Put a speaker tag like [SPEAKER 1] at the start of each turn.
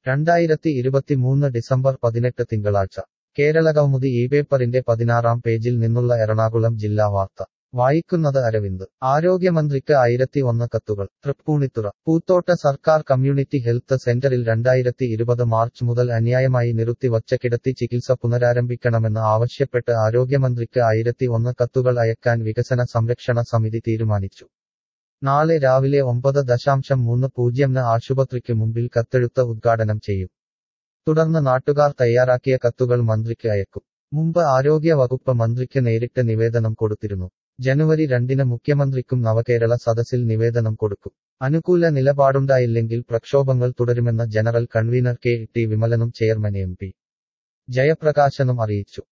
[SPEAKER 1] രണ്ടായിരത്തി ഇരുപത്തിമൂന്ന് ഡിസംബർ പതിനെട്ട് തിങ്കളാഴ്ച കേരളകൗമുദി ഈ പേപ്പറിന്റെ പതിനാറാം പേജിൽ നിന്നുള്ള എറണാകുളം ജില്ലാ വാർത്ത വായിക്കുന്നത് അരവിന്ദ് ആരോഗ്യമന്ത്രിക്ക് ആയിരത്തി ഒന്ന് കത്തുകൾ തൃപ്പൂണിത്തുറ പൂത്തോട്ട സർക്കാർ കമ്മ്യൂണിറ്റി ഹെൽത്ത് സെന്ററിൽ രണ്ടായിരത്തി ഇരുപത് മാർച്ച് മുതൽ അന്യായമായി നിർത്തിവച്ച കിടത്തി ചികിത്സ പുനരാരംഭിക്കണമെന്ന് ആവശ്യപ്പെട്ട് ആരോഗ്യമന്ത്രിക്ക് ആയിരത്തി ഒന്ന് കത്തുകൾ അയക്കാൻ വികസന സംരക്ഷണ സമിതി തീരുമാനിച്ചു നാളെ രാവിലെ ഒമ്പത് ദശാംശം മൂന്ന് പൂജ്യംന് ആശുപത്രിക്ക് മുമ്പിൽ കത്തെഴുത്ത് ഉദ്ഘാടനം ചെയ്യും തുടർന്ന് നാട്ടുകാർ തയ്യാറാക്കിയ കത്തുകൾ മന്ത്രിക്ക് അയക്കും മുമ്പ് ആരോഗ്യ വകുപ്പ് മന്ത്രിക്ക് നേരിട്ട് നിവേദനം കൊടുത്തിരുന്നു ജനുവരി രണ്ടിന് മുഖ്യമന്ത്രിക്കും നവകേരള സദസ്സിൽ നിവേദനം കൊടുക്കും അനുകൂല നിലപാടുണ്ടായില്ലെങ്കിൽ പ്രക്ഷോഭങ്ങൾ തുടരുമെന്ന് ജനറൽ കൺവീനർ കെ ടി വിമലനും ചെയർമാൻ എം പി ജയപ്രകാശനും അറിയിച്ചു